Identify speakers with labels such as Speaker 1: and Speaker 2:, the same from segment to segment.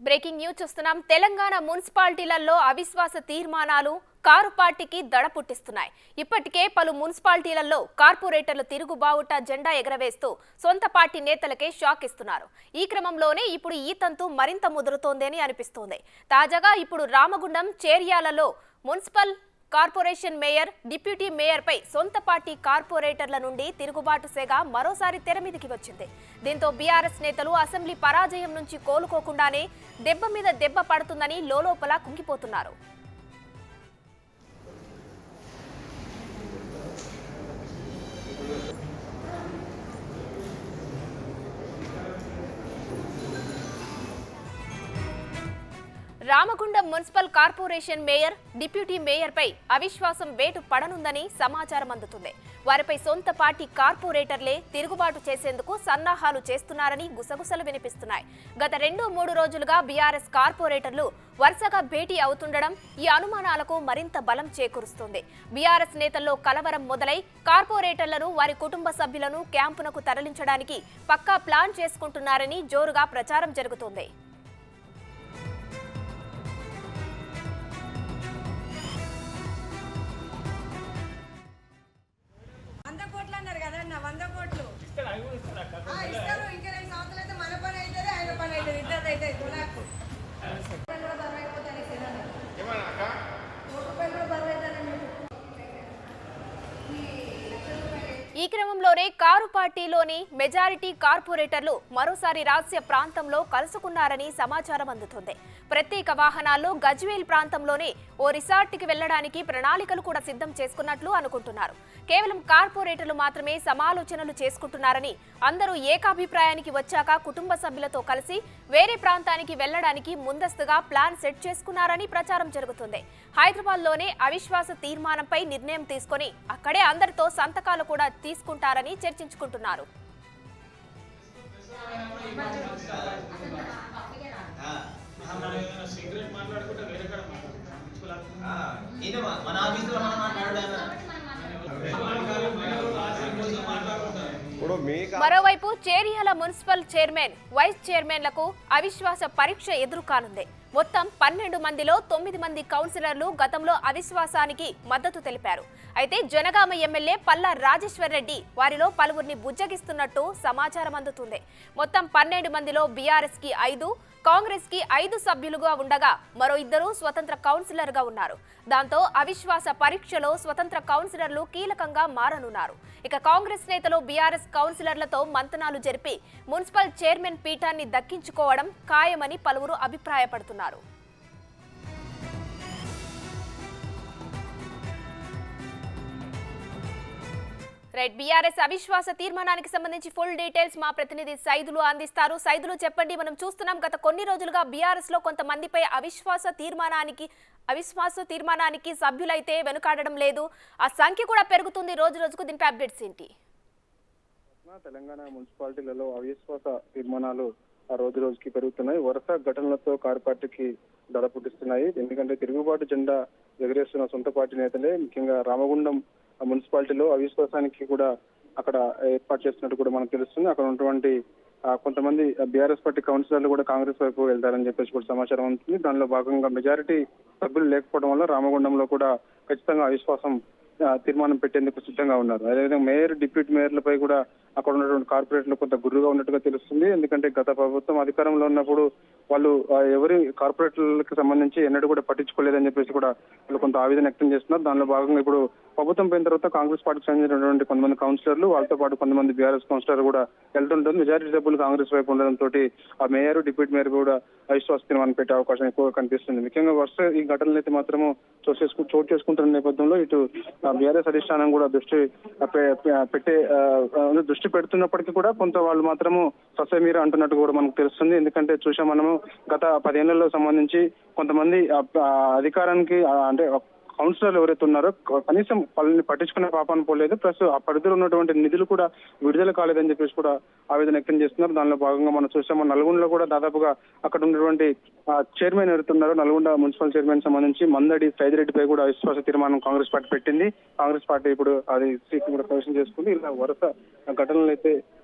Speaker 1: Breaking news చూస్తున్నాం తెలంగాణ మున్సిపాలిటీలలో అవిశ్వాస తీర్మానాలు కారు పార్టీకి దడ పుట్టిస్తున్నాయి ఇప్పటికే పలు మున్సిపాలిటీలలో కార్పొరేటర్లు తిరుగుబావుట జెండా ఎగరవేస్తూ సొంత పార్టీ నేతలకే షాక్ ఇస్తున్నారు ఈ క్రమంలోనే ఇప్పుడు ఈ తంతు మరింత ముదురుతోందని అనిపిస్తోంది తాజాగా ఇప్పుడు రామగుండం చేర్యాలలో మున్సిపల్ కార్పొరేషన్ మేయర్ డిప్యూటీ మేయర్పై సొంత పార్టీ కార్పొరేటర్ల నుండి తిరుగుబాటు సేగ మరోసారి తెర మీదికి వచ్చింది దీంతో బీఆర్ఎస్ నేతలు అసెంబ్లీ పరాజయం నుంచి కోలుకోకుండానే దెబ్బ మీద దెబ్బ పడుతుందని లోలోపల కుంగిపోతున్నారు Ramagundam municipal corporation mayor deputy మేయర్పై అవిశ్వాసం వేటు పడనుందని సమాచారం అందుతుంది వారిపై సొంత పార్టీ కార్పొరేటర్లే తిరుగుబాటు చేసేందుకు సన్నాహాలు చేస్తున్నారని గుసగుసలు వినిపిస్తున్నాయి గత రెండు మూడు రోజులుగా బీఆర్ఎస్ కార్పొరేటర్లు వరుసగా భేటీ అవుతుండడం ఈ అనుమానాలకు మరింత బలం చేకూరుస్తుంది బీఆర్ఎస్ నేతల్లో కలవరం మొదలై కార్పొరేటర్లను వారి కుటుంబ సభ్యులను క్యాంపునకు తరలించడానికి పక్కా ప్లాన్ చేసుకుంటున్నారని జోరుగా ప్రచారం జరుగుతోంది
Speaker 2: వంద కోట్లు అన్నారు కదా అన్న వంద కోట్లు ఆ, ఇస్తారు ఇంకా రెండు సంవత్సరాలు అయితే మన పని అవుతుంది ఆయన పని అవుతుంది ఇద్దరు అయితే గులాకు రూపాయలు కూడా బరువు అయిపోతాయి సిలిండర్. నూరు రూపాయలు కూడా బరువు అవుతానండి
Speaker 1: ఈ క్రమంలోనే కారు పార్టీలోని మెజారిటీ కార్పొరేటర్లు మరోసారి రహస్య ప్రాంతంలో కలుసుకున్నారని సమాచారం అందుతుంది ప్రత్యేక వాహనాల్లో గజ్వేల్ ప్రాంతంలోనే ఓ రిసార్ట్కి వెళ్లడానికి ప్రణాళికలు కూడా సిద్ధం చేసుకున్నట్లు అనుకుంటున్నారు కేవలం కార్పొరేటర్లు మాత్రమే సమాలోచనలు చేసుకుంటున్నారని అందరూ ఏకాభిప్రాయానికి వచ్చాక కుటుంబ సభ్యులతో కలిసి వేరే ప్రాంతానికి వెళ్లడానికి ముందస్తుగా ప్లాన్ సెట్ చేసుకున్నారని ప్రచారం జరుగుతుంది హైదరాబాద్లోనే అవిశ్వాస తీర్మానంపై నిర్ణయం తీసుకొని అక్కడే అందరితో సంతకాలు కూడా తీసుకుంటారని చర్చించుకుంటున్నారు
Speaker 3: ఇదేమా మన ఆఫీసులో మనం మాట్లాడాము
Speaker 4: ఇప్పుడు మీ
Speaker 1: మరోవైపు చేరియాల మున్సిపల్ చైర్మన్ వైస్ చైర్మన్లకు అవిశ్వాస పరీక్ష ఎదురు కానుంది మొత్తం పన్నెండు మందిలో తొమ్మిది మంది కౌన్సిలర్లు గతంలో అవిశ్వాసానికి మద్దతు తెలిపారు అయితే జనగామ ఎమ్మెల్యే పల్లా రాజేశ్వర్ రెడ్డి వారిలో పలువురిని బుజ్జగిస్తున్నట్టు సమాచారం అందుతుంది మొత్తం పన్నెండు మందిలో బీఆర్ఎస్ కి ఐదు కాంగ్రెస్ కి ఐదు సభ్యులుగా ఉండగా మరో ఇద్దరు స్వతంత్ర కౌన్సిలర్ గా ఉన్నారు దాంతో అవిశ్వాస పరీక్షలో స్వతంత్ర కౌన్సిలర్లు కీలకంగా మారనున్నారు ఇక కాంగ్రెస్ నేతలు బీఆర్ఎస్ కౌన్సిలర్లతో మంతనాలు జరిపి మున్సిపల్ చైర్మన్ పీఠాన్ని దక్కించుకోవడం ఖాయమని పలువురు అభిప్రాయపడుతున్నారు రైట్ బీఆర్ఎస్ అవిశ్వాస తీర్మానానికి సంబంధించి ఫుల్ డీటెయిల్స్ మా ప్రతినిధి సైదులు అందిస్తారు సైదులు చెప్పండి మనం చూస్తున్నాం గత కొన్ని రోజులుగా బీఆర్ఎస్ లో కొంతమందిపై అవిశ్వాస తీర్మానానికి అవిశ్వాస తీర్మానానికి సభ్యులైతే వెనుకాడడం లేదు ఆ సంఖ్య కూడా పెరుగుతుంది రోజు రోజుకు దీనిపై అప్డేట్స్ ఏంటి
Speaker 5: తెలంగాణ మున్సిపాలిటీలలో అవిశ్వాస తీర్మానాలు ఆ రోజు రోజుకి పెరుగుతున్నాయి వరుస ఘటనలతో కారు పార్టీకి దడ పుట్టిస్తున్నాయి ఎందుకంటే తిరుగుబాటు జెండా ఎగరేస్తున్న సొంత పార్టీ నేతలే ముఖ్యంగా రామగుండం మున్సిపాలిటీలో అవిశ్వాసానికి కూడా అక్కడ ఏర్పాటు చేస్తున్నట్టు కూడా మనకు తెలుస్తుంది అక్కడ ఉన్నటువంటి ఆ, కొంతమంది బీఆర్ఎస్ పార్టీ కౌన్సిలర్లు కూడా కాంగ్రెస్ వైపు వెళ్తారని చెప్పేసి కూడా సమాచారం ఉంటుంది దానిలో భాగంగా మెజారిటీ సభ్యులు లేకపోవడం వల్ల రామగుండంలో కూడా ఖచ్చితంగా అవిశ్వాసం ఆ, తీర్మానం పెట్టేందుకు సిద్ధంగా ఉన్నారు అదేవిధంగా మేయర్ డిప్యూటీ మేయర్లపై కూడా అక్కడ ఉన్నటువంటి కార్పొరేట్లు కొంత గుర్రుగా ఉన్నట్టుగా తెలుస్తుంది ఎందుకంటే గత ప్రభుత్వం అధికారంలో ఉన్నప్పుడు వాళ్ళు ఆ, ఎవరి కార్పొరేట్లకు సంబంధించి ఎన్నడూ కూడా పట్టించుకోలేదని చెప్పేసి కూడా వాళ్ళు కొంత ఆవేదన వ్యక్తం చేస్తున్నారు దానిలో భాగంగా ఇప్పుడు ప్రభుత్వం పోయిన తర్వాత కాంగ్రెస్ పార్టీకి చెందినటువంటి కొంతమంది కౌన్సిలర్లు వాళ్ళతో పాటు కొంతమంది బీఆర్ఎస్ కౌన్సిలర్ కూడా వెళ్తుంటుంది మెజారిటీ సభ్యులు కాంగ్రెస్ వైపు ఉండడంతో ఆ మేయర్ డిప్యూటీ మేయర్ కూడా అవిశ్వాస తీర్మానం పెట్టే అవకాశం ఎక్కువ కనిపిస్తుంది ముఖ్యంగా వరుస ఈ ఘటనలు అయితే మాత్రము చోటు చేసుకు చోటు చేసుకుంటున్న నేపథ్యంలో ఇటు బీఆర్ఎస్ అధిష్టానం కూడా దృష్టి ఆ, పె- పె- పెట్టే ఆ, ఆ, దృష్టి పెడుతున్నప్పటికీ కూడా కొంత వాళ్ళు మాత్రము ససమీర అంటున్నట్టు కూడా మనకు తెలుస్తుంది ఎందుకంటే చూసాం మనము గత పదేళ్లలో సంబంధించి కొంతమంది ఆ, ఆ, అధికారానికి ఆ, అంటే కౌన్సిలర్లు ఎవరైతే ఉన్నారో క- కనీసం వాళ్ళని పట్టించుకునే పాపాన్ని పోలేదు ప్లస్ ఆ పరిధిలో ఉన్నటువంటి నిధులు కూడా విడుదల కాలేదని చెప్పేసి కూడా ఆవేదన వ్యక్తం చేస్తున్నారు దానిలో భాగంగా మనం చూసాము నల్గొండలో కూడా దాదాపుగా అక్కడ ఉన్నటువంటి ఆ, చైర్మన్ ఎవరుతున్నారో నల్గొండ మున్సిపల్ చైర్మన్ సంబంధించి మందడి సైదిరెడ్డిపై కూడా అవిశ్వాస తీర్మానం కాంగ్రెస్ పార్టీ పెట్టింది కాంగ్రెస్ పార్టీ ఇప్పుడు అది సీట్ కూడా ప్రవేశం చేసుకుంది ఇలా వరుస ఘటనలు అయితే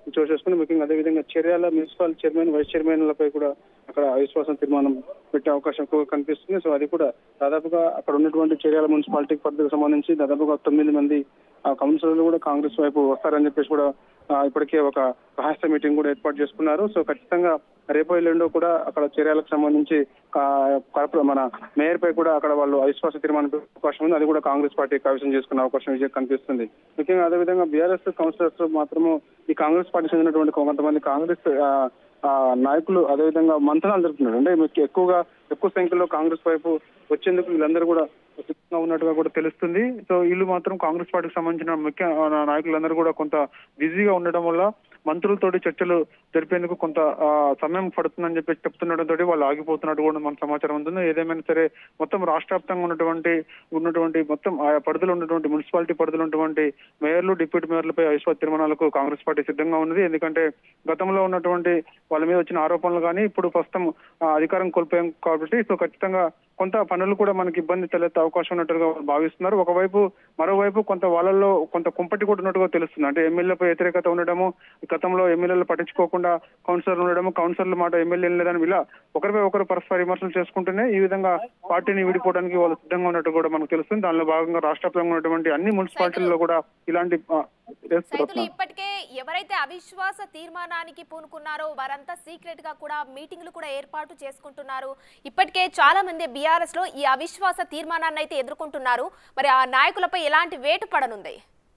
Speaker 5: చోటు చేసుకుని ముఖ్యంగా అదేవిధంగా చర్యాల మున్సిపల్ చైర్మన్ వైస్ చైర్మన్లపై కూడా అక్కడ అవిశ్వాసం తీర్మానం పెట్టే అవకాశం ఎక్కువగా కనిపిస్తుంది సో అది కూడా దాదాపుగా అక్కడ ఉన్నటువంటి చర్యాల మున్సిపాలిటీ పరిధికి సంబంధించి దాదాపుగా తొమ్మిది మంది ఆ కౌన్సిలర్లు కూడా కాంగ్రెస్ వైపు వస్తారని చెప్పేసి కూడా ఆ, ఇప్పటికే ఒక రహస్య మీటింగ్ కూడా ఏర్పాటు చేసుకున్నారు సో ఖచ్చితంగా రేపు ఎల్లుండో కూడా అక్కడ చర్యలకు సంబంధించి కా- కార్పొ- మన మేయర్ పై కూడా అక్కడ వాళ్ళు అవిశ్వాస తీర్మానం పెట్టే అవకాశం ఉంది అది కూడా కాంగ్రెస్ పార్టీ కైవసం చేసుకునే అవకాశం విజయం కనిపిస్తుంది ముఖ్యంగా అదేవిధంగా బీఆర్ఎస్ కౌన్సిలర్స్ మాత్రము ఈ కాంగ్రెస్ పార్టీ చెందినటువంటి కొంతమంది కాంగ్రెస్ ఆ, ఆ, నాయకులు అదేవిధంగా మంతనాలు జరుపుతున్నారు అంటే మీకు ఎక్కువగా ఎక్కువ సంఖ్యలో కాంగ్రెస్ వైపు వచ్చేందుకు వీళ్ళందరూ కూడా సిద్ధంగా ఉన్నట్టుగా కూడా తెలుస్తుంది సో వీళ్ళు మాత్రం కాంగ్రెస్ పార్టీకి సంబంధించిన ముఖ్య ఆ, నాయకులందరూ కూడా కొంత బిజీగా ఉండడం వల్ల మంత్రులతోటి చర్చలు జరిపేందుకు కొంత ఆ, సమయం పడుతుందని చెప్పి చెప్తుండటంతో వాళ్ళు ఆగిపోతున్నట్టు కూడా మన సమాచారం ఉంటుంది ఏదేమైనా సరే మొత్తం రాష్ట్ర వ్యాప్తంగా ఉన్నటువంటి ఉన్నటువంటి మొత్తం ఆయా పరిధిలో ఉన్నటువంటి మున్సిపాలిటీ పరిధిలో ఉన్నటువంటి మేయర్లు డిప్యూటీ మేయర్లపై అవిశ్వాస తీర్మానాలకు కాంగ్రెస్ పార్టీ సిద్ధంగా ఉన్నది ఎందుకంటే గతంలో ఉన్నటువంటి వాళ్ళ మీద వచ్చిన ఆరోపణలు కానీ ఇప్పుడు ప్రస్తుతం ఆ, అధికారం కోల్పోయాం కాబట్టి సో ఖచ్చితంగా కొంత పనులు కూడా మనకి ఇబ్బంది తలెత్తే అవకాశం ఉన్నట్టుగా వాళ్ళు భావిస్తున్నారు ఒకవైపు మరోవైపు కొంత వాళ్ళల్లో కొంత కుంపటి కూడా ఉన్నట్టుగా తెలుస్తుంది అంటే ఎమ్మెల్యేపై వ్యతిరేకత ఉండడము గతంలో ఎమ్మెల్యేలు పట్టించుకోకుండా కౌన్సిలర్లు ఉండడము కౌన్సిలర్ల మాట ఎమ్మెల్యేలు లేదని ఇలా ఒకరిపై ఒకరు పరస్పర విమర్శలు చేసుకుంటూనే ఈ విధంగా పార్టీని విడిపోవడానికి వాళ్ళు సిద్ధంగా ఉన్నట్టు కూడా మనకు తెలుస్తుంది దానిలో భాగంగా రాష్ట్ర వ్యాప్తంగా ఉన్నటువంటి అన్ని మున్సిపాలిటీల్లో కూడా ఇలాంటి ఆ,
Speaker 1: సైతులు
Speaker 5: చేస్తున్నారు
Speaker 1: ఇప్పటికే ఎవరైతే అవిశ్వాస తీర్మానానికి పూనుకున్నారో వారంతా సీక్రెట్ గా కూడా మీటింగ్లు కూడా ఏర్పాటు చేసుకుంటున్నారు ఇప్పటికే చాలా మంది బీఆర్ఎస్ లో ఈ అవిశ్వాస తీర్మానాన్ని అయితే ఎదుర్కొంటున్నారు మరి ఆ నాయకులపై ఎలాంటి వేటు పడనుంది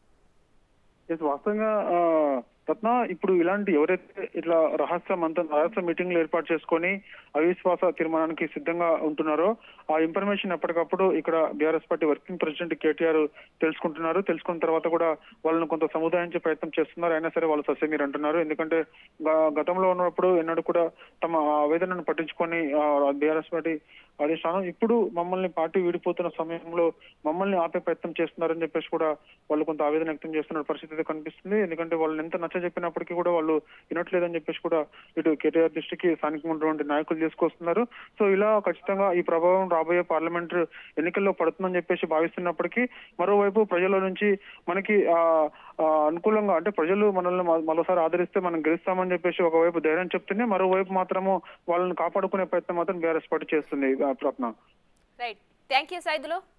Speaker 5: ఎస్ వాస్తవంగా ఆ, రత్న ఇప్పుడు ఇలాంటి ఎవరైతే ఇట్లా రహస్య మంత్రం రహస్య మీటింగ్లు ఏర్పాటు చేసుకొని అవిశ్వాస తీర్మానానికి సిద్ధంగా ఉంటున్నారో ఆ ఇన్ఫర్మేషన్ ఎప్పటికప్పుడు ఇక్కడ BRS party working president KTR తెలుసుకుంటున్నారు తెలుసుకున్న తర్వాత కూడా వాళ్ళని కొంత సముదాయించే ప్రయత్నం చేస్తున్నారు అయినా సరే వాళ్ళు సస్యమీరు అంటున్నారు ఎందుకంటే గ- గతంలో ఉన్నప్పుడు ఎన్నడూ కూడా తమ ఆవేదనను పట్టించుకొని బీఆర్ఎస్ పార్టీ అధిష్టానం ఇప్పుడు మమ్మల్ని పార్టీ విడిపోతున్న సమయంలో మమ్మల్ని ఆపే ప్రయత్నం చేస్తున్నారని చెప్పేసి కూడా వాళ్ళు కొంత ఆవేదన వ్యక్తం చేస్తున్న పరిస్థితి అయితే కనిపిస్తుంది ఎందుకంటే వాళ్ళని ఎంత నచ్చ చెప్పినప్పటికీ కూడా వాళ్ళు వినట్లేదని చెప్పేసి కూడా ఇటు కేటీఆర్ దృష్టికి స్థానికంగా ఉన్నటువంటి నాయకులు తీసుకొస్తున్నారు సో ఇలా ఖచ్చితంగా ఈ ప్రభావం రాబోయే పార్లమెంట్ ఎన్నికల్లో పడుతుందని చెప్పేసి భావిస్తున్నప్పటికీ మరోవైపు ప్రజల నుంచి మనకి ఆ ఆ, అనుకూలంగా అంటే ప్రజలు మనల్ని మ- మరోసారి ఆదరిస్తే మనం గెలుస్తామని చెప్పేసి ఒకవైపు ధైర్యం చెప్తూనే మరోవైపు మాత్రము వాళ్ళని కాపాడుకునే ప్రయత్నం మాత్రం బీఆర్ఎస్ పార్టీ చేస్తుంది ఆ, Ratna
Speaker 1: right thank you Saidulu